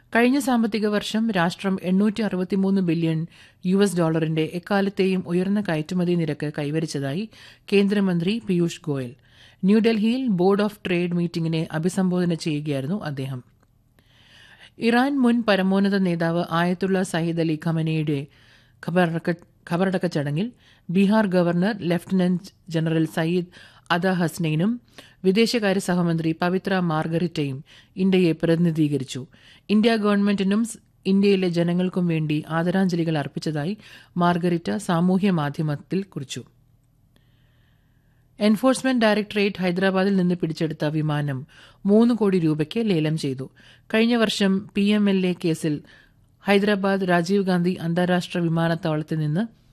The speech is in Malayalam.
കഴിഞ്ഞ സാമ്പത്തിക വർഷം രാഷ്ട്രം എണ്ണൂറ്റി അറുപത്തിമൂന്ന് ബില്യൺ യു എസ് ഡോളറിന്റെ എക്കാലത്തെയും ഉയർന്ന കയറ്റുമതി നിരക്ക് കൈവരിച്ചതായി കേന്ദ്രമന്ത്രി പീയൂഷ് ഗോയൽ ന്യൂഡൽഹിയിൽ ബോർഡ് ഓഫ് ട്രേഡ് മീറ്റിംഗിനെ അഭിസംബോധന ചെയ്യുകയായിരുന്നു അദ്ദേഹം ഇറാൻ മുൻ പരമോന്നത നേതാവ് ആയത്തുള്ള സയ്യിദ് അലി ഖമനയുടെ ഖബറടക്ക ചടങ്ങിൽ Bihar governor lieutenant general Syed Ata ഹസ്നൈനും വിദേശകാര്യ സഹമന്ത്രി പവിത്ര മാർഗരിറ്റയും ഇന്ത്യയെ പ്രതിനിധീകരിച്ചു ഇന്ത്യ ഗവൺമെന്റിനും ഇന്ത്യയിലെ ജനങ്ങൾക്കും വേണ്ടി ആദരാഞ്ജലികൾ അർപ്പിച്ചതായി മാർഗരിറ്റ സാമൂഹ്യ മാധ്യമത്തിൽ കുറിച്ചു എൻഫോഴ്സ്മെന്റ് ഡയറക്ടറേറ്റ് ഹൈദരാബാദിൽ നിന്ന് പിടിച്ചെടുത്ത വിമാനം മൂന്ന് കോടി രൂപയ്ക്ക് ലേലം ചെയ്തു കഴിഞ്ഞ വർഷം പി എം എൽ എ കേസിൽ ഹൈദരാബാദ് രാജീവ് ഗാന്ധി അന്താരാഷ്ട്ര വിമാനത്താവളത്തിൽ നിന്ന്